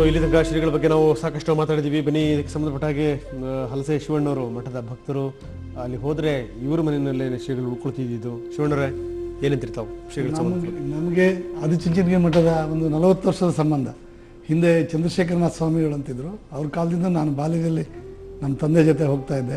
So ಇಲ್ಲಿ ತನಕ ಶ್ರೀಗಳ ಬಗ್ಗೆ ನಾವು ಸಾಕಷ್ಟು ಮಾತಾಡಿದ್ದೀವಿ ಬನ್ನಿ ಇದಕ್ಕೆ ಸಂಬಂಧಪಟ್ಟ ಹಾಗೆ ಆ, ಹಲಸೆ ಶಿವಣ್ಣವರು ಮಠದ ಭಕ್ತರು ಅಲ್ಲಿ ಹೋದ್ರೆ ಇವ್ರ ಮನೆಯಲ್ಲೇ ಶ್ರೀಗಳು ಉಳ್ಕೊಳ್ತಿದ್ದು ಶಿವಣ್ಣರೇ ಏನಂತಿರ್ತಾವ್ ಶ್ರೀಗಳ ಸಂಬಂಧ ನಮಗೆ ನಮಗೆ ಆದಿಚುಂಚನಗಿರಿ ಮಠದ ಒಂದು ನಲವತ್ತು ವರ್ಷದ ಸಂಬಂಧ ಹಿಂದೆ ಚಂದ್ರಶೇಖರನಾಥ ಸ್ವಾಮಿಗಳು ಅಂತಿದ್ರು ಅವ್ರ ಕಾಲದಿಂದ ನಾನು ಬಾಲ್ಯದಲ್ಲಿ ನಮ್ಮ ತಂದೆ ಜೊತೆ ಹೋಗ್ತಾ ಇದ್ದೆ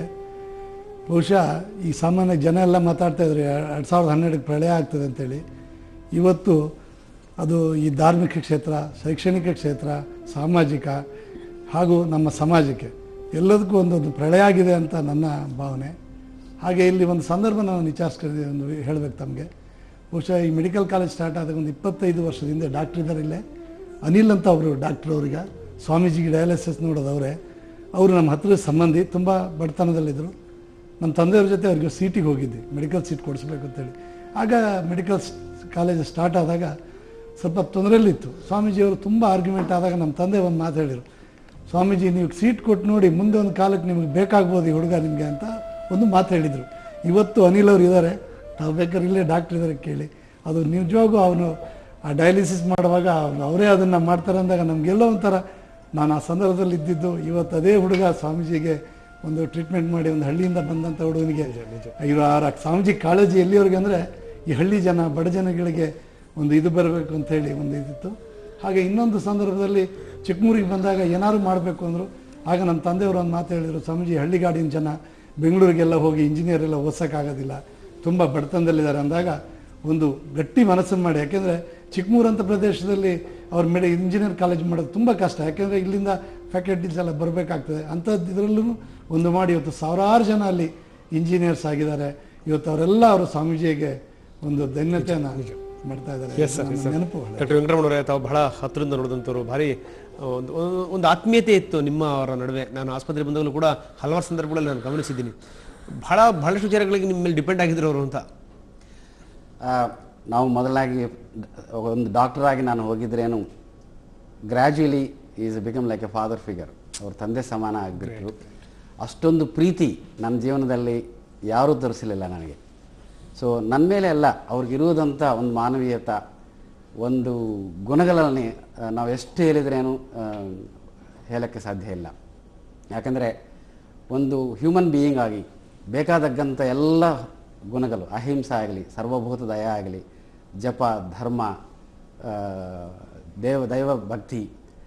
ಬಹುಶಃ ಈ ಸಾಮಾನ್ಯ ಜನ ಎಲ್ಲ ಮಾತಾಡ್ತಾ ಇದ್ರು ಎರಡು ಸಾವಿರದ ಹನ್ನೆರಡಕ್ಕೆ ಪ್ರಳಯ ಆಗ್ತದೆ ಅಂತೇಳಿ ಇವತ್ತು ಅದು ಈ ಧಾರ್ಮಿಕ ಕ್ಷೇತ್ರ ಶೈಕ್ಷಣಿಕ ಕ್ಷೇತ್ರ ಸಾಮಾಜಿಕ ಹಾಗೂ ನಮ್ಮ ಸಮಾಜಕ್ಕೆ ಎಲ್ಲದಕ್ಕೂ ಒಂದೊಂದು ಪ್ರಳಯ ಆಗಿದೆ ಅಂತ ನನ್ನ ಭಾವನೆ ಹಾಗೆ ಇಲ್ಲಿ ಒಂದು ಸಂದರ್ಭ ನಾನು ವಿಚಾರಿಸ್ಕೊಂಡಿದ್ದೆ ಒಂದು ಹೇಳಬೇಕು ತಮಗೆ ಬಹುಶಃ ಈ ಮೆಡಿಕಲ್ ಕಾಲೇಜ್ ಸ್ಟಾರ್ಟ್ ಆದಾಗ ಒಂದು ಇಪ್ಪತ್ತೈದು ವರ್ಷದಿಂದ ಡಾಕ್ಟರ್ ಇದ್ದಾರೆ ಇಲ್ಲೇ ಅನಿಲ್ ಅಂತ ಅವರು ಡಾಕ್ಟರ್ ಅವ್ರಿಗೆ ಸ್ವಾಮೀಜಿಗೆ ಡಯಾಲಿಸಿಸ್ ನೋಡೋದು ಅವರೇ ಅವರು ನಮ್ಮ ಹತ್ತಿರದ ಸಂಬಂಧಿ ತುಂಬ ಬಡತನದಲ್ಲಿದ್ದರು ನಮ್ಮ ತಂದೆಯವ್ರ ಜೊತೆ ಅವ್ರಿಗೆ ಸೀಟಿಗೆ ಹೋಗಿದ್ದೆ ಮೆಡಿಕಲ್ ಸೀಟ್ ಕೊಡಿಸ್ಬೇಕು ಅಂತೇಳಿ ಆಗ ಮೆಡಿಕಲ್ ಕಾಲೇಜ್ ಸ್ಟಾರ್ಟ್ ಆದಾಗ ಸ್ವಲ್ಪ ತೊಂದರೆಯಲ್ಲಿತ್ತು ಸ್ವಾಮೀಜಿಯವರು ತುಂಬ ಆರ್ಗ್ಯುಮೆಂಟ್ ಆದಾಗ ನಮ್ಮ ತಂದೆ ಒಂದು ಮಾತು ಹೇಳಿದರು ಸ್ವಾಮೀಜಿ ನೀವು ಸೀಟ್ ಕೊಟ್ಟು ನೋಡಿ ಮುಂದೆ ಒಂದು ಕಾಲಕ್ಕೆ ನಿಮಗೆ ಬೇಕಾಗ್ಬೋದು ಈ ಹುಡುಗ ನಿಮಗೆ ಅಂತ ಒಂದು ಮಾತು ಹೇಳಿದರು ಇವತ್ತು ಅನಿಲ್ ಅವರು ಇದ್ದಾರೆ ನಾವು ಬೇಕಾದ್ರೆ ಇಲ್ಲೇ ಡಾಕ್ಟರ್ ಇದ್ದಾರೆ ಕೇಳಿ ಅದು ನಿಜವಾಗೂ ಅವನು ಆ ಡಯಾಲಿಸಿಸ್ ಮಾಡುವಾಗ ಅವ್ರು ಅವರೇ ಅದನ್ನು ಮಾಡ್ತಾರೆ ಅಂದಾಗ ನಮಗೆಲ್ಲೋ ಒಂಥರ ನಾನು ಆ ಸಂದರ್ಭದಲ್ಲಿ ಇದ್ದಿದ್ದು ಇವತ್ತು ಅದೇ ಹುಡುಗ ಸ್ವಾಮೀಜಿಗೆ ಒಂದು ಟ್ರೀಟ್ಮೆಂಟ್ ಮಾಡಿ ಒಂದು ಹಳ್ಳಿಯಿಂದ ಬಂದಂಥ ಹುಡುಗನಿಗೆ ಇವರು ಆ ಸ್ವಾಮೀಜಿ ಕಾಳಜಿ ಎಲ್ಲಿವರೆಗೆ ಅಂದರೆ ಈ ಹಳ್ಳಿ ಜನ ಬಡ ಜನಗಳಿಗೆ ಒಂದು ಇದು ಬರಬೇಕು ಅಂತ ಹೇಳಿ ಒಂದು ಇದಿತ್ತು ಹಾಗೆ ಇನ್ನೊಂದು ಸಂದರ್ಭದಲ್ಲಿ ಚಿಕ್ಕಮೂರಿಗೆ ಬಂದಾಗ ಏನಾದ್ರು ಮಾಡಬೇಕು ಅಂದರು ಆಗ ನಮ್ಮ ತಂದೆಯವರು ಒಂದು ಮಾತು ಹೇಳಿದರು ಸ್ವಾಮೀಜಿ ಹಳ್ಳಿಗಾಡಿನ ಜನ ಬೆಂಗಳೂರಿಗೆಲ್ಲ ಹೋಗಿ ಇಂಜಿನಿಯರ್ ಎಲ್ಲ ಓದ್ಸೋಕ್ಕಾಗೋದಿಲ್ಲ ತುಂಬ ಬಡತನದಲ್ಲಿದ್ದಾರೆ ಅಂದಾಗ ಒಂದು ಗಟ್ಟಿ ಮನಸ್ಸನ್ನು ಮಾಡಿ ಯಾಕೆಂದರೆ ಚಿಕ್ಕಮೂರಂಥ ಪ್ರದೇಶದಲ್ಲಿ ಅವ್ರ ಮೇಡೆ ಇಂಜಿನಿಯರ್ ಕಾಲೇಜ್ ಮಾಡೋದು ತುಂಬ ಕಷ್ಟ ಯಾಕೆಂದರೆ ಇಲ್ಲಿಂದ ಫ್ಯಾಕಲ್ಟೀಸ್ ಎಲ್ಲ ಬರಬೇಕಾಗ್ತದೆ ಅಂಥದ್ದು ಇದರಲ್ಲೂ ಒಂದು ಮಾಡಿ ಇವತ್ತು ಸಾವಿರಾರು ಜನ ಅಲ್ಲಿ ಇಂಜಿನಿಯರ್ಸ್ ಆಗಿದ್ದಾರೆ ಇವತ್ತು ಅವರೆಲ್ಲ ಅವರು ಸ್ವಾಮೀಜಿಗೆ ಒಂದು ಧನ್ಯತೆಯನ್ನು ಮಾಡ್ತಾ ಇದ್ದಾರೆ ಎಸ್ ಸರ್ ನನ್ನ ನೆನಪು ಡಾಕ್ಟರ್ ವೆಂಕಟರಮಣವರೇ ತಾವು ಬಹಳ ಹತ್ತಿರದಿಂದ ನೋಡಿದಂಥವ್ರು ಭಾರಿ ಒಂದು ಒಂದು- ಒಂದು ಆತ್ಮೀಯತೆ ಇತ್ತು ನಿಮ್ಮ ಅವರ ನಡುವೆ ನಾನು ಆಸ್ಪತ್ರೆ ಬಂದಾಗಲೂ ಕೂಡ ಹಲವಾರು ಸಂದರ್ಭಗಳಲ್ಲಿ ನಾನು ಗಮನಿಸಿದ್ದೀನಿ ಬಹಳ ಬಹಳಷ್ಟು ವಿಚಾರಗಳಿಗೆ ನಿಮ್ಮ ಮೇಲೆ ಡಿಪೆಂಡ್ ಆಗಿದ್ರು ಅವರು ಅಂತ ಆ, ನಾವು ಮೊದಲಾಗಿ ಒಂದು ಡಾಕ್ಟರ್ ಆಗಿ ನಾನು ಹೋಗಿದ್ರೇನು gradually is become like a father figure ಅವ್ರ ತಂದೆ ಸಮಾನ ಆಗಿಬಿಟ್ರು ಅಷ್ಟೊಂದು ಪ್ರೀತಿ ನನ್ನ ಜೀವನದಲ್ಲಿ ಯಾರೂ ತೋರಿಸಲಿಲ್ಲ ನನಗೆ ಸೊ ನನ್ನ ಮೇಲೆ ಅಲ್ಲ ಅವ್ರಿಗಿರುವುದಂಥ ಒಂದು ಮಾನವೀಯತ ಒಂದು ಗುಣಗಳಲ್ಲಿ ಆ, ನಾವು ಎಷ್ಟು ಹೇಳಿದ್ರೇನು ಆ, ಹೇಳಕ್ಕೆ ಸಾಧ್ಯ ಇಲ್ಲ ಯಾಕಂದರೆ ಒಂದು ಹ್ಯೂಮನ್ ಬೀಯಿಂಗ್ ಆಗಿ ಬೇಕಾದಕ್ಕಂಥ ಎಲ್ಲ ಗುಣಗಳು ಅಹಿಂಸೆ ಆಗಲಿ ಸರ್ವಭೂತ ದಯ ಆಗಲಿ ಜಪ ಧರ್ಮ ಆ, ದೇವ ದೈವ ಭಕ್ತಿ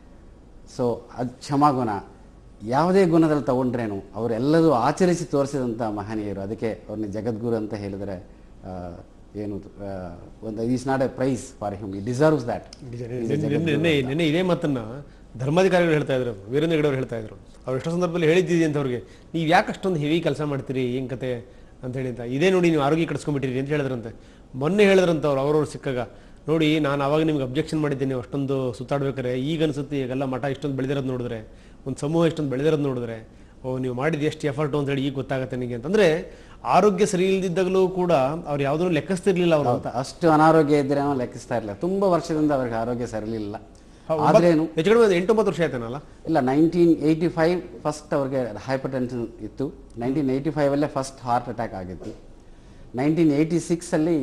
ಸೊ ಅದು ಕ್ಷಮಾಗುಣ ಯಾವುದೇ ಗುಣದಲ್ಲಿ ತಗೊಂಡ್ರೇನು ಅವರೆಲ್ಲರೂ ಆಚರಿಸಿ ತೋರಿಸಿದಂಥ ಮಹನೀಯರು ಅದಕ್ಕೆ ಅವ್ರನ್ನ ಜಗದ್ಗುರು ಅಂತ ಹೇಳಿದರೆ ಆ, ಏನು ಆ, ಒಂದು is not a prize for him he deserves that ನಿನ್ನೆ ನಿನ್ನೆ ನಿನ್ನೆ ಇದೇ ಮಾತನ್ನ ಧರ್ಮಾಧಿಕಾರಿಗಳು ಹೇಳ್ತಾ ಇದ್ರು ವೀರೇಂದ್ರ ಹೆಗಡೆ ಅವ್ರು ಹೇಳ್ತಾ ಇದ್ರು ಅವ್ರು ಎಷ್ಟೋ ಸಂದರ್ಭದಲ್ಲಿ ಹೇಳಿದ್ದೀವಿ ಅಂತ ಅವ್ರಿಗೆ ನೀವು ಯಾಕೆ ಅಷ್ಟೊಂದು ಹೆವಿ ಕೆಲಸ ಮಾಡ್ತೀರಿ ಏನ್ ಕತೆ ಅಂತ ಹೇಳಿ ಅಂತ ಇದೇ ನೋಡಿ ನೀವು ಆರೋಗ್ಯ ಕೆಡಿಸ್ಕೊಂಡ್ಬಿಟ್ಟಿರಿ ಅಂತ ಹೇಳಿದ್ರಂತೆ ಮೊನ್ನೆ ಹೇಳಿದ್ರಂತ ಅವ್ರು ಅವ್ರವ್ರು ಸಿಕ್ಕಾಗ ನೋಡಿ ನಾನು ಅವಾಗ ನಿಮ್ಗೆ ಅಬ್ಜೆಕ್ಷನ್ ಮಾಡಿದ್ದೀನಿ ಅಷ್ಟೊಂದು ಸುತ್ತಾಡ್ಬೇಕಾರೆ ಈಗ ಅನ್ಸುತ್ತೆ ಈಗೆಲ್ಲ ಮಠ ಇಷ್ಟೊಂದು ಬೆಳೆದಿರೋದು ನೋಡಿದ್ರೆ ಒಂದು ಸಮೂಹ ಇಷ್ಟೊಂದು ಬೆಳೆದಿರೋದು ನೋಡಿದ್ರೆ ಓ ನೀವು ಮಾಡಿದ ಎಷ್ಟು ಎಫರ್ಟ್ ಅಂತ ಹೇಳಿ ಈಗ ಗೊತ್ತಾಗತ್ತೆ ನನಗೆ ಅಂತಂದ್ರೆ ಆರೋಗ್ಯ ಸರಿ ಇಲ್ದಿದ್ದಾಗಲೂ ಕೂಡ ಅವ್ರು ಯಾವುದನ್ನು ಲೆಕ್ಕಿಸ್ತಿರ್ಲಿಲ್ಲ ಅವರು ಅಂತ ಅಷ್ಟು ಅನಾರೋಗ್ಯ ಇದ್ರೆ ನಾವು ಲೆಕ್ಕಿಸ್ತಾ ಇರಲಿಲ್ಲ ತುಂಬ ವರ್ಷದಿಂದ ಅವ್ರಿಗೆ ಆರೋಗ್ಯ ಸರಿಲಿಲ್ಲ ಆದ್ರೇನು ಹೆಚ್ಚು ಕಡಿಮೆ ಒಂದು ಎಂಟೊಂಬತ್ತು ವರ್ಷ ಆಯ್ತಾನಲ್ಲ ಇಲ್ಲ ನೈನ್ಟೀನ್ ಏಯ್ಟಿ ಫೈವ್ ಫಸ್ಟ್ ಅವ್ರಿಗೆ ಹೈಪರ್ ಟೆನ್ಷನ್ ಇತ್ತು ನೈನ್ಟೀನ್ ಏಯ್ಟಿ ಫೈವಲ್ಲೇ ಫಸ್ಟ್ ಹಾರ್ಟ್ ಅಟ್ಯಾಕ್ ಆಗಿತ್ತು ನೈನ್ಟೀನ್ ಏಯ್ಟಿ ಸಿಕ್ಸಲ್ಲಿ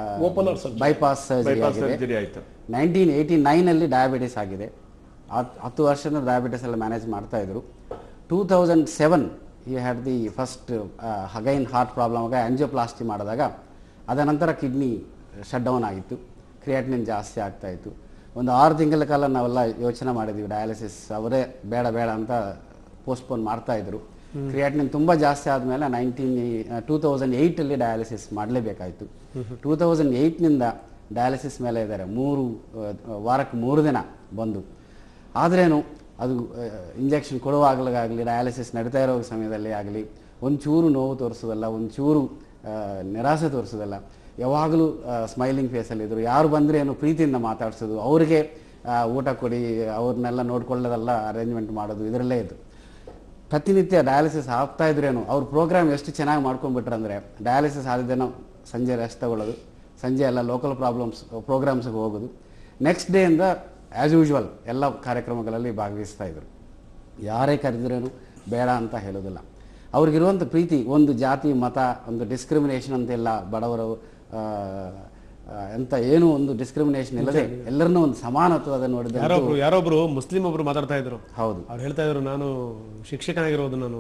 ಬೈಪಾಸ್ ಸರ್ಜರಿ ಆಗಿದೆ ಸರ್ಜರಿ ಆಯ್ತು ನೈನ್ಟೀನ್ ಏಯ್ಟಿ ನೈನಲ್ಲಿ ಡಯಾಬಿಟಿಸ್ ಆಗಿದೆ ಹತ್- ಹತ್ತು ವರ್ಷದ ಡಯಾಬಿಟಿಸ್ ಎಲ್ಲ ಮ್ಯಾನೇಜ್ ಮಾಡ್ತಾ ಇದ್ರು two thousand seven he had the first again heart problem ಆಗ ಆಂಜಿಯೋಪ್ಲಾಸ್ಟಿ ಮಾಡಿದಾಗ ಅದ ನಂತರ ಕಿಡ್ನಿ ಶಟ್ ಡೌನ್ ಆಗಿತ್ತು ಕ್ರಿಯಾಟಿನಿನ್ ಜಾಸ್ತಿ ಆಗ್ತಾ ಇತ್ತು ಒಂದು ಆರು ತಿಂಗಳ ಕಾಲ ನಾವೆಲ್ಲ ಯೋಚನೆ ಮಾಡಿದ್ವಿ ಡಯಾಲಿಸಿಸ್ ಅವರೇ ಬೇಡ ಬೇಡ ಅಂತ ಪೋಸ್ಟ್ಪೋನ್ ಮಾಡ್ತಾ ಇದ್ರು ಕ್ರಿಯಾಟಿನಿನ್ ತುಂಬ ಜಾಸ್ತಿ ಆದಮೇಲೆ ನೈನ್ಟೀನ್ ಟೂ ತೌಸಂಡ್ ಏಯ್ಟಲ್ಲಿ ಡಯಾಲಿಸಿಸ್ ಮಾಡಲೇಬೇಕಾಯಿತು ಟೂ ತೌಸಂಡ್ ಏಯ್ಟ್ನಿಂದ ಡಯಾಲಿಸಿಸ್ ಮೇಲೆ ಇದ್ದಾರೆ ಮೂರು ಆ, ವಾರಕ್ಕೆ ಮೂರು ದಿನ ಬಂದು ಆದ್ರೇನು ಅದು ಇಂಜೆಕ್ಷನ್ ಕೊಡುವಾಗಲಾಗಲಿ ಡಯಾಲಿಸಿಸ್ ನಡೀತಾ ಇರೋ ಸಮಯದಲ್ಲಿ ಆಗಲಿ ಒಂಚೂರು ನೋವು ತೋರಿಸೋದಲ್ಲ ಒಂಚೂರು ಆ, ನಿರಾಸೆ ತೋರಿಸೋದಲ್ಲ ಯಾವಾಗಲೂ ಸ್ಮೈಲಿಂಗ್ ಫೇಸಲ್ಲಿದ್ದರು ಯಾರು ಬಂದರೆ ಏನು ಪ್ರೀತಿಯಿಂದ ಮಾತಾಡ್ಸೋದು ಅವ್ರಿಗೆ ಆ, ಊಟ ಕೊಡಿ ಅವ್ರನ್ನೆಲ್ಲ ನೋಡ್ಕೊಳ್ಳೋದೆಲ್ಲ ಅರೇಂಜ್ಮೆಂಟ್ ಮಾಡೋದು ಇದರಲ್ಲೇ ಇದ್ದು ಪ್ರತಿನಿತ್ಯ ಡಯಾಲಿಸಿಸ್ ಆಗ್ತಾ ಇದ್ರೇನು ಅವ್ರ ಪ್ರೋಗ್ರಾಮ್ ಎಷ್ಟು ಚೆನ್ನಾಗಿ ಮಾಡ್ಕೊಂಡ್ಬಿಟ್ರೆ ಅಂದರೆ ಡಯಾಲಿಸಿಸ್ ಆದಿದ್ದೇನೋ ಸಂಜೆ ರೆಸ್ಟ್ ತಗೊಳ್ಳೋದು ಸಂಜೆ ಎಲ್ಲ ಲೋಕಲ್ ಪ್ರಾಬ್ಲಮ್ಸ್ ಪ್ರೋಗ್ರಾಮ್ಸ್ಗೆ ಹೋಗೋದು ನೆಕ್ಸ್ಟ್ ಡೇಯಿಂದ ಆ್ಯಸ್ ಯೂಶ್ವಲ್ ಎಲ್ಲ ಕಾರ್ಯಕ್ರಮಗಳಲ್ಲಿ ಭಾಗವಹಿಸ್ತಾ ಇದ್ರು ಯಾರೇ ಕರೆದ್ರೇನು ಬೇಡ ಅಂತ ಹೇಳೋದಿಲ್ಲ ಅವ್ರಿಗಿರುವಂಥ ಪ್ರೀತಿ ಒಂದು ಜಾತಿ ಮತ ಒಂದು ಡಿಸ್ಕ್ರಿಮಿನೇಷನ್ ಅಂತೆಲ್ಲ ಬಡವರು ಆ, ಆ, ಎಂತ ಏನು ಒಂದು ಡಿಸ್ಕ್ರಿಮಿನೇಷನ್ ಇಲ್ಲದೆ ಎಲ್ಲರನ್ನೂ ಒಂದು ಸಮಾನತ್ವದ ನೋಡಿದ ಯಾರೊಬ್ರು ಯಾರೊಬ್ರು ಮುಸ್ಲಿಂ ಒಬ್ರು ಮಾತಾಡ್ತಾ ಇದ್ರು ಹೌದು ಅವ್ರು ಹೇಳ್ತಾ ಇದ್ರು ನಾನು ಶಿಕ್ಷಕನಾಗಿರೋದು ನಾನು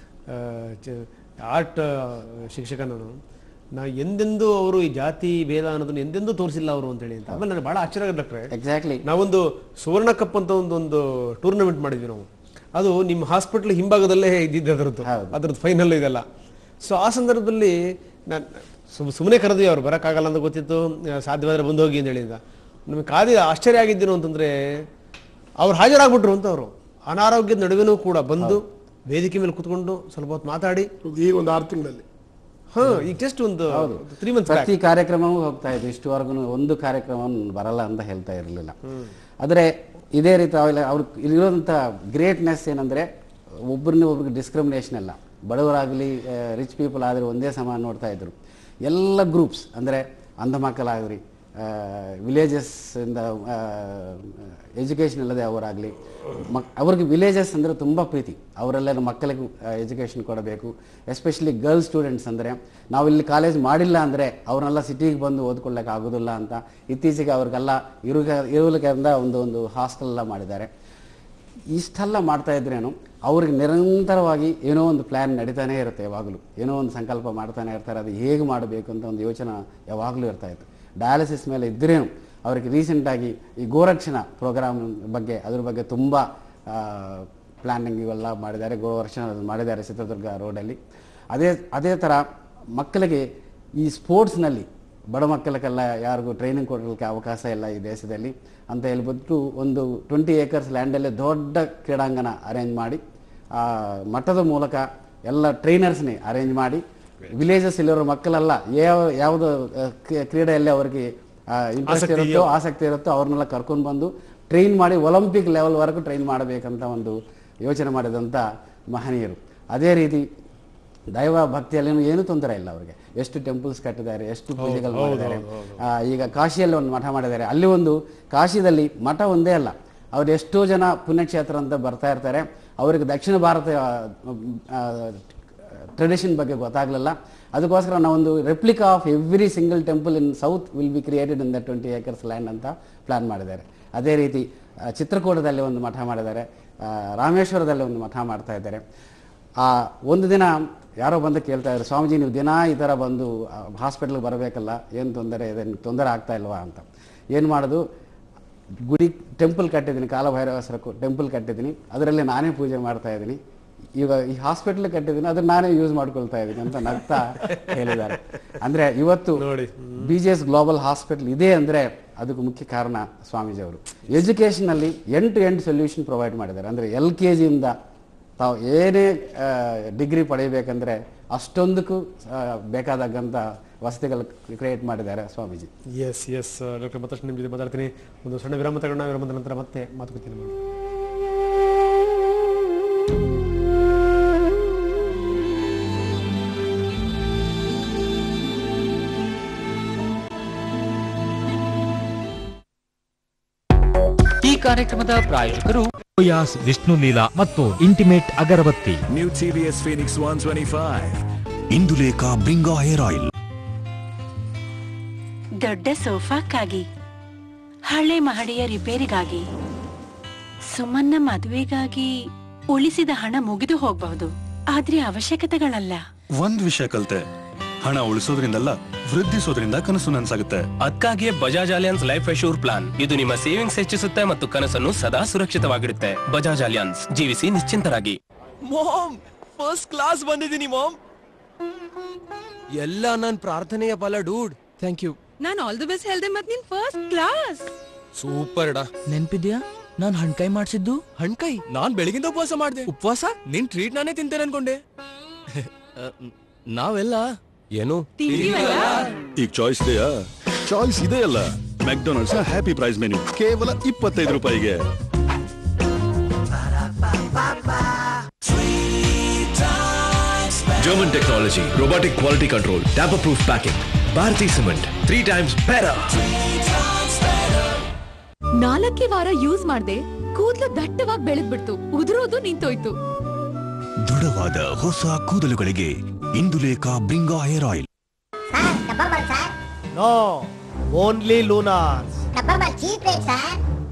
ಆರ್ಟ್ ಶಿಕ್ಷಕ ನಾನು ನಾ ಎಂದೆಂದೂ ಅವರು ಈ ಜಾತಿ ಭೇದ ಅನ್ನೋದನ್ನ ಎಂದೆಂದೂ ತೋರಿಸಿಲ್ಲ ಅವರು ಅಂತೇಳಿ ಅಂತ ಆಮೇಲೆ ನನಗೆ ಬಹಳ ಆಶ್ಚರ್ಯ ಆಗಿದೆ ಡಾಕ್ಟ್ರೆ ಎಕ್ಸಾಕ್ಟ್ಲಿ ನಾವೊಂದು ಸುವರ್ಣ ಕಪ್ ಅಂತ ಒಂದು ಒಂದು ಟೂರ್ನಮೆಂಟ್ ಮಾಡಿದ್ವಿ ನಾವು ಅದು ನಿಮ್ಮ ಹಾಸ್ಪಿಟಲ್ ಹಿಂಭಾಗದಲ್ಲೇ ಇದ್ದಿದ್ದು ಅದರದ್ದು ಹೌದು. ಅದ್ರದ್ದು ಫೈನಲ್ ಇದೆಲ್ಲ ಸೊ ಆ ಸಂದರ್ಭದಲ್ಲಿ ನಾನು ಸುಮ್ಮನೆ ಕರೆದ್ವಿ ಅವ್ರು ಬರೋಕ್ಕಾಗಲ್ಲ ಅಂತ ಗೊತ್ತಿತ್ತು ಆ, ಸಾಧ್ಯವಾದ್ರೆ ಬಂದು ಹೋಗಿ ಅಂತ ಹೇಳಿದ ನಮಗೆ ಕಾದಿ ಆಶ್ಚರ್ಯ ಆಗಿದ್ದೇನು ಅಂತಂದ್ರೆ ಅವ್ರು ಹಾಜರಾಗ್ಬಿಟ್ರು ಅಂತ ಅವರು ಅನಾರೋಗ್ಯದ ನಡುವೆನೂ ಕೂಡ ಬಂದು ವೇದಿಕೆ ಮೇಲೆ ಕುತ್ಕೊಂಡು ಸ್ವಲ್ಪ ಹೊತ್ತು ಮಾತಾಡಿ ಈಗ ಒಂದು ಆರು ತಿಂಗಳಲ್ಲಿ ಹಾ ಈಗ ಜಸ್ಟ್ ಒಂದು ತ್ರೀ ಮಂತ್ಸ್ ಪ್ರತಿ ಕಾರ್ಯಕ್ರಮವೂ ಹೋಗ್ತಾ ಇದ್ವಿ ಇಷ್ಟುವರೆಗೂ ಒಂದು ಕಾರ್ಯಕ್ರಮ ಬರಲ್ಲ ಅಂತ ಹೇಳ್ತಾ ಇರಲಿಲ್ಲ ಆದರೆ ಇದೇ ರೀತಿ ಅವೆಲ್ಲ ಅವ್ರ ಇರೋಂಥ ಗ್ರೇಟ್ನೆಸ್ ಏನಂದ್ರೆ ಒಬ್ಬರನ್ನ ಒಬ್ರಿಗೆ ಡಿಸ್ಕ್ರಿಮಿನೇಷನ್ ಇಲ್ಲ ಬಡವರಾಗಲಿ ರಿಚ್ ಪೀಪಲ್ ಆದರೆ ಒಂದೇ ಸಮಾನ ನೋಡ್ತಾ ಇದ್ರು ಎಲ್ಲ ಗ್ರೂಪ್ಸ್ ಅಂದರೆ ಅಂಧ ಮಕ್ಕಳಾಗ್ರಿ ವಿಲೇಜಸ್ ಇಂದ ಎಜುಕೇಷನ್ ಇಲ್ಲದೆ ಅವರಾಗಲಿ ಮಕ್ ಅವ್ರಿಗೆ ವಿಲೇಜಸ್ ಅಂದರೆ ತುಂಬ ಪ್ರೀತಿ ಅವರೆಲ್ಲ ಮಕ್ಕಳಿಗೆ ಎಜುಕೇಷನ್ ಕೊಡಬೇಕು ಎಸ್ಪೆಷಲಿ ಗರ್ಲ್ ಸ್ಟೂಡೆಂಟ್ಸ್ ಅಂದರೆ ನಾವಿಲ್ಲಿ ಕಾಲೇಜ್ ಮಾಡಿಲ್ಲ ಅಂದರೆ ಅವ್ರನ್ನೆಲ್ಲ ಸಿಟಿಗೆ ಬಂದು ಓದ್ಕೊಳ್ಳೋಕೆ ಆಗೋದಿಲ್ಲ ಅಂತ ಇತ್ತೀಚೆಗೆ ಅವ್ರಿಗೆಲ್ಲ ಇರುಗ ಇರುವುದಕ್ಕೆ ಒಂದು ಒಂದು ಹಾಸ್ಟೆಲ್ ಎಲ್ಲ ಮಾಡಿದ್ದಾರೆ ಇಷ್ಟೆಲ್ಲ ಮಾಡ್ತಾ ಇದ್ರೇನು ಅವ್ರಿಗೆ ನಿರಂತರವಾಗಿ ಏನೋ ಒಂದು ಪ್ಲ್ಯಾನ್ ನಡೀತಾನೆ ಇರುತ್ತೆ ಯಾವಾಗಲೂ ಏನೋ ಒಂದು ಸಂಕಲ್ಪ ಮಾಡ್ತಾನೆ ಇರ್ತಾರೆ ಅದು ಹೇಗೆ ಮಾಡಬೇಕು ಅಂತ ಒಂದು ಯೋಚನೆ ಯಾವಾಗಲೂ ಇರ್ತಾ ಇತ್ತು ಡಯಾಲಿಸಿಸ್ ಮೇಲೆ ಇದ್ದರೇನು ಅವ್ರಿಗೆ ರೀಸೆಂಟಾಗಿ ಈ ಗೋರಕ್ಷಣಾ ಪ್ರೋಗ್ರಾಮ್ ಬಗ್ಗೆ ಅದ್ರ ಬಗ್ಗೆ ತುಂಬ ಪ್ಲ್ಯಾನಿಂಗ್ ಇವೆಲ್ಲ ಮಾಡಿದ್ದಾರೆ ಗೋರಕ್ಷಣಾ ಅದನ್ನ ಮಾಡಿದ್ದಾರೆ ಚಿತ್ರದುರ್ಗ ರೋಡಲ್ಲಿ ಅದೇ ಅದೇ ಥರ ಮಕ್ಕಳಿಗೆ ಈ ಸ್ಪೋರ್ಟ್ಸ್ನಲ್ಲಿ ಬಡ ಮಕ್ಕಳಿಗೆಲ್ಲ ಯಾರಿಗೂ ಟ್ರೈನಿಂಗ್ ಕೊಡಲಿಕ್ಕೆ ಅವಕಾಶ ಇಲ್ಲ ಈ ದೇಶದಲ್ಲಿ ಅಂತ ಹೇಳ್ಬಿಟ್ಟು ಒಂದು ಟ್ವೆಂಟಿ ಏಕರ್ಸ್ ಲ್ಯಾಂಡಲ್ಲಿ ದೊಡ್ಡ ಕ್ರೀಡಾಂಗಣ ಅರೇಂಜ್ ಮಾಡಿ ಆ ಮಠದ ಮೂಲಕ ಎಲ್ಲ ಟ್ರೈನರ್ಸ್ನೇ ಅರೇಂಜ್ ಮಾಡಿ ವಿಲೇಜಸ್ ಇಲ್ಲಿರೋ ಮಕ್ಕಳೆಲ್ಲ ಯಾವ ಯಾವುದು ಆ, ಕ್ರೀ- ಕ್ರೀಡೆಯಲ್ಲಿ ಅವ್ರಿಗೆ ಇಂಟ್ರೆಸ್ಟ್ ಇರುತ್ತೋ ಆಸಕ್ತಿ ಇರುತ್ತೋ ಅವ್ರನ್ನೆಲ್ಲ ಕರ್ಕೊಂಡು ಬಂದು ಟ್ರೈನ್ ಮಾಡಿ ಒಲಿಂಪಿಕ್ ಲೆವೆಲ್ವರೆಗೂ ಟ್ರೈನ್ ಮಾಡಬೇಕಂತ ಒಂದು ಯೋಚನೆ ಮಾಡಿದಂಥ ಮಹನೀಯರು ಅದೇ ರೀತಿ ದೈವ ಭಕ್ತಿಯಲ್ಲಿ ಏನು ತೊಂದರೆ ಇಲ್ಲ ಅವರಿಗೆ ಎಷ್ಟು ಟೆಂಪಲ್ಸ್ ಕಟ್ಟಿದ್ದಾರೆ ಎಷ್ಟು ಪೂಜೆಗಳು ಮಾಡಿದ್ದಾರೆ ಆ, ಈಗ ಕಾಶಿಯಲ್ಲಿ ಒಂದು ಮಠ ಮಾಡಿದ್ದಾರೆ ಅಲ್ಲಿ ಒಂದು ಕಾಶಿದಲ್ಲಿ ಮಠ ಒಂದೇ ಅಲ್ಲ ಅವ್ರು ಎಷ್ಟೋ ಜನ ಪುಣ್ಯಕ್ಷೇತ್ರ ಅಂತ ಬರ್ತಾ ಇರ್ತಾರೆ ಅವರಿಗೆ ದಕ್ಷಿಣ ಭಾರತ ಟ್ರೆಡಿಷನ್ ಬಗ್ಗೆ ಗೊತ್ತಾಗಲಿಲ್ಲ ಅದಕ್ಕೋಸ್ಕರ ನಾವೊಂದು replica of every single temple in south will be created in the twenty acres land ಅಂತ ಪ್ಲಾನ್ ಮಾಡಿದ್ದಾರೆ ಅದೇ ರೀತಿ ಆ, ಚಿತ್ರಕೂಟದಲ್ಲಿ ಒಂದು ಮಠ ಮಾಡಿದ್ದಾರೆ ಆ, ರಾಮೇಶ್ವರದಲ್ಲಿ ಒಂದು ಮಠ ಮಾಡ್ತಾ ಇದ್ದಾರೆ ಆ ಒಂದು ದಿನ ಯಾರೋ ಬಂದು ಕೇಳ್ತಾ ಇದ್ರು ಸ್ವಾಮೀಜಿ ನೀವು ದಿನ ಈ ಥರ ಬಂದು ಹಾಸ್ಪಿಟ್ಲಿಗೆ ಬರಬೇಕಲ್ಲ ಏನು ತೊಂದರೆ ಇದೆ ನಿಮ್ಗೆ ತೊಂದರೆ ಆಗ್ತಾ ಇಲ್ವಾ ಅಂತ ಏನು ಮಾಡೋದು ಗುಡಿ ಟೆಂಪಲ್ ಕಟ್ಟಿದ್ದೀನಿ ಕಾಲಭೈರವೇಶ್ವರ ಟೆಂಪಲ್ ಕಟ್ಟಿದ್ದೀನಿ ಅದರಲ್ಲಿ ನಾನೇ ಪೂಜೆ ಮಾಡ್ತಾ ಇದ್ದೀನಿ ಈಗ ಈ ಹಾಸ್ಪಿಟ್ಲ್ ಕಟ್ಟಿದ್ದೀನಿ ಅದನ್ನ ನಾನೇ ಯೂಸ್ ಮಾಡ್ಕೊಳ್ತಾ ಇದ್ದೀನಿ ಅಂತ ನಗ್ತಾ ಹೇಳಿದ್ದಾರೆ ಅಂದ್ರೆ ಇವತ್ತು ನೋಡಿ. B G S global hospital ಇದೆ ಅಂದ್ರೆ ಅದಕ್ಕೆ ಮುಖ್ಯ ಕಾರಣ ಸ್ವಾಮೀಜಿ ಅವರು ಎಜುಕೇಷನ್ ಅಲ್ಲಿ end to end solution provide ಮಾಡಿದ್ದಾರೆ ಅಂದ್ರೆ ಎಲ್ ಕೆ ಜಿಯಿಂದ ತಾವು ಏನೇ ಡಿಗ್ರಿ ಪಡೆಯಬೇಕಂದ್ರೆ ಅಷ್ಟೊಂದಕ್ಕೂ ಆ, ಬೇಕಾದಾಗಂತ ವಸತಿಗಳು ಕ್ರಿಯೇಟ್ ಮಾಡಿದ್ದಾರೆ ಸ್ವಾಮೀಜಿ ಎಸ್ ಎಸ್ ಡಾಕ್ಟರ್ ಮತ್ತಷ್ಟು ನಿಮ್ಮ ಜೊತೆ ಮಾತಾಡ್ತೀನಿ ಒಂದು ಸಣ್ಣ ವಿರಾಮ ತಗೊಂಡ ವಿರಾಮದ ನಂತರ ಮತ್ತೆ ಮಾತುಕತೆ ಮಾಡಿ ಈ ಕಾರ್ಯಕ್ರಮದ ಪ್ರಾಯೋಜಕರು ಯಾಸ್ ವಿಷ್ಣು ಲೀಲಾ ಮತ್ತು intimate agarbatti New TVS Phoenix 125. Indulekha Bringha hair oil ದೊಡ್ಡ ಸೋಫಾಕ್ಕಾಗಿ ಹಳೆ ಮಹಡಿಯ ರಿಪೇರಿಗಾಗಿ ಸುಮನ್ನ ಮದುವೆಗಾಗಿ ಉಳಿಸಿದ ಹಣ ಮುಗಿದು ಹೋಗಬಹುದು ಆದ್ರೆ ಅವಶ್ಯಕತೆಗಳಲ್ಲ ಒಂದ್ ವಿಷಯ ಕಲ್ತೆ ಹಣ ಉಳಿಸೋದ್ರಿಂದಲ್ಲ ವೃದ್ಧಿಸೋದ್ರಿಂದ ಕನಸು ನನ್ಸಾಗುತ್ತೆ ಅದಕ್ಕಾಗಿಯೇ Bajaj Allianz life assure plan ಇದು ನಿಮ್ಮ ಸೇವಿಂಗ್ಸ್ ಹೆಚ್ಚಿಸುತ್ತೆ ಮತ್ತು ಕನಸನ್ನು ಸದಾ ಸುರಕ್ಷಿತವಾಗಿಡುತ್ತೆ ಬಜಾಜ್ ಅಲಿಯನ್ಸ್ ಜೀವಿಸಿ ನಿಶ್ಚಿಂತರಾಗಿ ಮಾಮ್ ಫಸ್ಟ್ ಕ್ಲಾಸ್ ಬಂದಿದ್ದೀನಿ ಮಾಮ್ ಎಲ್ಲ ನನ್ ಪ್ರಾರ್ಥನೆಯ ಫಲ ಡೂಡ್ ಥ್ಯಾಂಕ್ ಯು ನಾನು ಆಲ್ ದಿ ಬೆಸ್ಟ್ ಹೇಳ್ದೆ ಮತ್ ನೀನ್ ಫಸ್ಟ್ ಕ್ಲಾಸ್ ಸೂಪರ್ ಡಾ ನೆನ್ಪಿದ್ಯಾ ನಾನ್ ಹಣ್ಕಾಯಿ ಮಾಡ್ಸಿದ್ದು ಹಣ್ಕೈ ನಾನ್ ಬೆಳಗಿಂದ ಉಪವಾಸ ಮಾಡ್ದೆ ಉಪವಾಸ ನಿನ್ ಟ್ರೀಟ್ ನಾನೇ ತಿಂತೇನೆ ಅನ್ಕೊಂಡೆ ಅ, ನಾವೆಲ್ಲ ಏನು ಈಗ ಚಾಯ್ಸ್ ಇದೆಯಾ ಚಾಯ್ಸ್ ಇದೆಯಲ್ಲ ಮೆಕ್ಡೊನಾಲ್ಡ್ಸ್ ನ ಹ್ಯಾಪಿ ಪ್ರೈಸ್ ಮೆನು ಕೇವಲ ಇಪ್ಪತ್ತೈದು ರೂಪಾಯಿಗೆ German technology, robotic quality control, tamper-proof packing. Bharati Cement, three times better. ನಾಲ್ಕೇ ವಾರ ಯೂಸ್ ಮಾಡ್ದೆ ಕೂದ್ಲು ದಟ್ಟವಾಗಿ ಬೆಳೆದ್ಬಿಡ್ತು ಉದುರೋದು ನಿಂತೋಯ್ತು ದೃಢವಾದ ಹೊಸ ಕೂದಲುಗಳಿಗೆ Indulekha Bringha hair oil no only Lunars cheap rate sir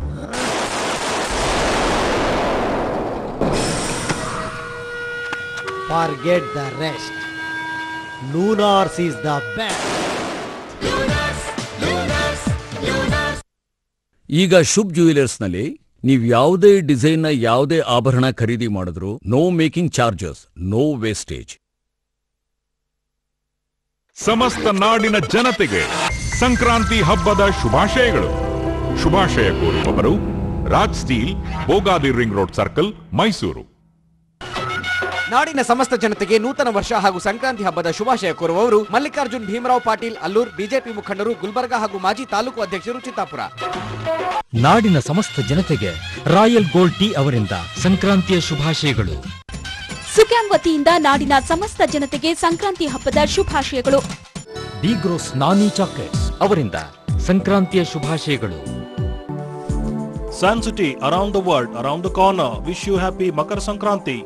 forget the rest Lunars is the best ಈಗ ಶುಭ್ ಜ್ಯುವೆಲರ್ಸ್ನಲ್ಲಿ ನೀವು ಯಾವುದೇ ಡಿಸೈನ್ನ ಯಾವುದೇ ಆಭರಣ ಖರೀದಿ ಮಾಡಿದ್ರು no making charges no wastage ಸಮಸ್ತ ನಾಡಿನ ಜನತೆಗೆ ಸಂಕ್ರಾಂತಿ ಹಬ್ಬದ ಶುಭಾಶಯಗಳು ಶುಭಾಶಯ ಕೋರುವವರು Raj steel Bogadi ring road circle Mysuru ನಾಡಿನ ಸಮಸ್ತ ಜನತೆಗೆ ನೂತನ ವರ್ಷ ಹಾಗೂ ಸಂಕ್ರಾಂತಿ ಹಬ್ಬದ ಶುಭಾಶಯ ಕೋರುವವರು ಮಲ್ಲಿಕಾರ್ಜುನ್ ಭೀಮರಾವ್ ಪಾಟೀಲ್ ಅಲ್ಲೂರ್ ಬಿಜೆಪಿ ಮುಖಂಡರು ಗುಲ್ಬರ್ಗಾ ಹಾಗೂ ಮಾಜಿ ತಾಲೂಕು ಅಧ್ಯಕ್ಷರು ಚಿತ್ತಾಪುರ ನಾಡಿನ ಸಮಸ್ತ ಜನತೆಗೆ ರಾಯಲ್ ಗೋಲ್ಡ್ ಟೀ ಅವರಿಂದ ಸಂಕ್ರಾಂತಿಯ ಶುಭಾಶಯಗಳು ಸುಕ್ಯಾಂ ವತಿಯಿಂದ ನಾಡಿನ ಸಮಸ್ತ ಜನತೆಗೆ ಸಂಕ್ರಾಂತಿ ಹಬ್ಬದ ಶುಭಾಶಯಗಳು ಡಿಗ್ರೋಸ್ ನಾನಿ ಚಾಕ್ಲೇಟ್ಸ್ ಅವರಿಂದ ಸಂಕ್ರಾಂತಿಯ ಶುಭಾಶಯಗಳು Sun City around the world, around the corner. Wish you happy Makar Sankranti.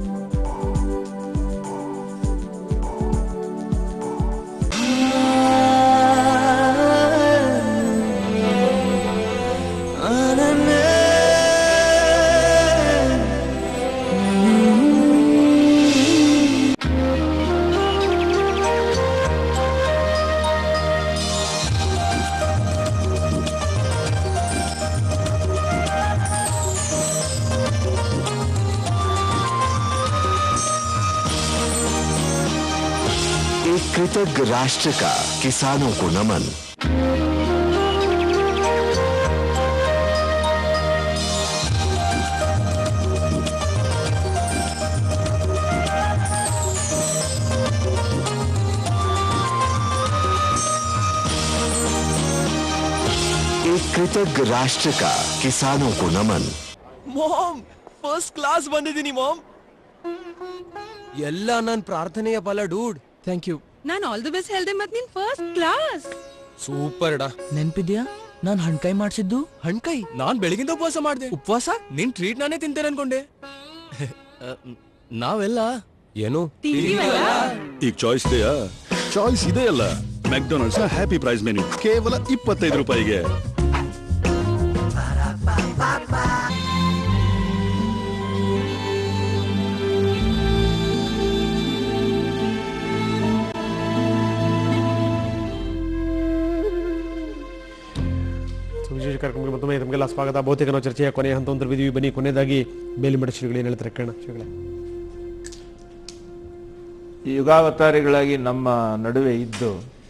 एक कृतज्ञ राष्ट्र का किसानों को नमन एक कृतज्ञ राष्ट्र का किसानों को नमन ಮಾಮ್ ಫಸ್ಟ್ ಕ್ಲಾಸ್ ಬಂದಿದ್ದೀನಿ ಮಾಮ್ ಎಲ್ಲ ನನ್ ಪ್ರಾರ್ಥನೆಯ ಫಲ ಡೂಡ್ ಥ್ಯಾಂಕ್ ಯು ನಾನ್ ಆಲ್ ದಿ ಬೆಸ್ಟ್ ಹೇಳ್ದೆ ಮತ್ ನೀನ್ ಫಸ್ಟ್ ಕ್ಲಾಸ್ ಸೂಪರ್ ಡಾ ನೆನ್ಪಿದ್ಯಾ ನಾನ್ ಹಣ್ಕಾಯಿ ಮಾಡ್ಸಿದ್ದು ಹಣ್ಕಾಯಿ ನಾನ್ ಬೆಳಗಿಂದ ಉಪವಾಸ ಮಾಡ್ದೆ ಉಪವಾಸ ನಿನ್ ಟ್ರೀಟ್ ನಾನೇ ತಿಂತೇನೆ ಅನ್ಕೊಂಡೆ ಅ, ನಾವೆಲ್ಲ ಏನು ಈಗ ಚಾಯ್ಸ್ ಇದೆಯಾ ಚಾಯ್ಸ್ ಇದೆಯಲ್ಲ ಮೆಕ್ಡೊನಾಲ್ಡ್ಸ್ ನ ಹ್ಯಾಪಿ ಪ್ರೈಸ್ ಮೆನು ಕೇವಲ ಇಪ್ಪತ್ತೈದು ರೂಪಾಯಿಗೆ ಸೊ ವಿಶೇಷ ಕಾರ್ಯಕ್ರಮಕ್ಕೆ ಮತ್ತೊಮ್ಮೆ ತಮಗೆಲ್ಲ ಸ್ವಾಗತ ಬಹುತೇಕ ನಾವು ಚರ್ಚೆಯ ಕೊನೆಯ ಹಂತ ಬಿದ್ದೀವಿ ಬನ್ನಿ ಕೊನೆಯದಾಗಿ ಬೇಲಿಮಠ ಶ್ರೀಗಳು ಏನು ಹೇಳ್ತಾರೆ ಕೇಳೋಣ ಶ್ರೀಗಳೇ ಯುಗಾವತಾರಿಗಳಾಗಿ ನಮ್ಮ ನಡುವೆ ಇದ್ದು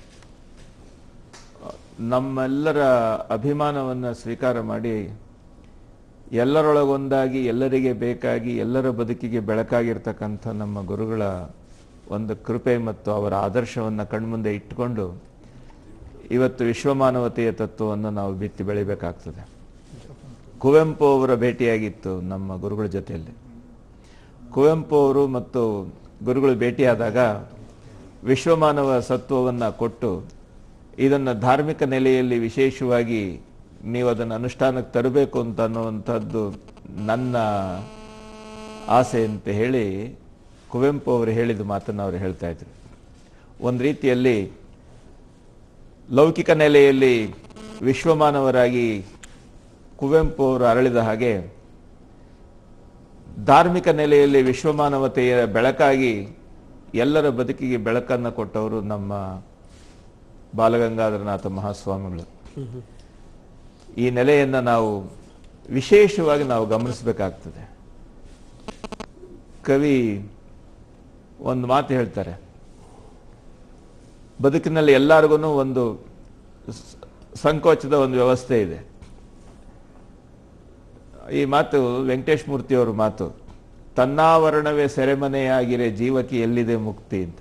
ನಮ್ಮೆಲ್ಲರ ಅಭಿಮಾನವನ್ನು ಸ್ವೀಕಾರ ಮಾಡಿ ಎಲ್ಲರೊಳಗೊಂದಾಗಿ ಎಲ್ಲರಿಗೆ ಬೇಕಾಗಿ ಎಲ್ಲರ ಬದುಕಿಗೆ ಬೆಳಕಾಗಿರ್ತಕ್ಕಂಥ ನಮ್ಮ ಗುರುಗಳ ಒಂದು ಕೃಪೆ ಮತ್ತು ಅವರ ಆದರ್ಶವನ್ನು ಕಣ್ಮುಂದೆ ಇಟ್ಟುಕೊಂಡು ಇವತ್ತು ವಿಶ್ವಮಾನವತೆಯ ತತ್ವವನ್ನು ನಾವು ಬಿತ್ತಿ ಬೆಳಿಬೇಕಾಗ್ತದೆ ಕುವೆಂಪು ಅವರ ಭೇಟಿಯಾಗಿತ್ತು ನಮ್ಮ ಗುರುಗಳ ಜೊತೆಯಲ್ಲಿ ಕುವೆಂಪು ಅವರು ಮತ್ತು ಗುರುಗಳು ಭೇಟಿಯಾದಾಗ ವಿಶ್ವಮಾನವ ಸತ್ವವನ್ನು ಕೊಟ್ಟು ಇದನ್ನು ಧಾರ್ಮಿಕ ನೆಲೆಯಲ್ಲಿ ವಿಶೇಷವಾಗಿ ನೀವು ಅದನ್ನು ಅನುಷ್ಠಾನಕ್ಕೆ ತರಬೇಕು ಅಂತ ಅನ್ನುವಂಥದ್ದು ನನ್ನ ಆಸೆ ಅಂತ ಹೇಳಿ ಕುವೆಂಪು ಅವರು ಹೇಳಿದ ಮಾತನ್ನು ಅವರು ಹೇಳ್ತಾ ಇದ್ರು ಒಂದು ರೀತಿಯಲ್ಲಿ ಲೌಕಿಕ ನೆಲೆಯಲ್ಲಿ ವಿಶ್ವಮಾನವರಾಗಿ ಕುವೆಂಪು ಅವರು ಅರಳಿದ ಹಾಗೆ ಧಾರ್ಮಿಕ ನೆಲೆಯಲ್ಲಿ ವಿಶ್ವಮಾನವತೆಯ ಬೆಳಕಾಗಿ ಎಲ್ಲರ ಬದುಕಿಗೆ ಬೆಳಕನ್ನು ಕೊಟ್ಟವರು ನಮ್ಮ ಬಾಲಗಂಗಾಧರನಾಥ ಮಹಾಸ್ವಾಮಿಗಳು ಈ ನೆಲೆಯನ್ನು ನಾವು ವಿಶೇಷವಾಗಿ ನಾವು ಗಮನಿಸಬೇಕಾಗ್ತದೆ ಕವಿ ಒಂದು ಮಾತು ಹೇಳ್ತಾರೆ ಬದುಕಿನಲ್ಲಿ ಎಲ್ಲರಿಗೂ ಒಂದು ಸ- ಸಂಕೋಚದ ಒಂದು ವ್ಯವಸ್ಥೆ ಇದೆ ಈ ಮಾತು ವೆಂಕಟೇಶ್ ಮೂರ್ತಿಯವರ ಮಾತು ತನ್ನಾವರಣವೇ ಸೆರೆಮನೆಯಾಗಿರೆ ಜೀವಕ್ಕೆ ಎಲ್ಲಿದೆ ಮುಕ್ತಿ ಅಂತ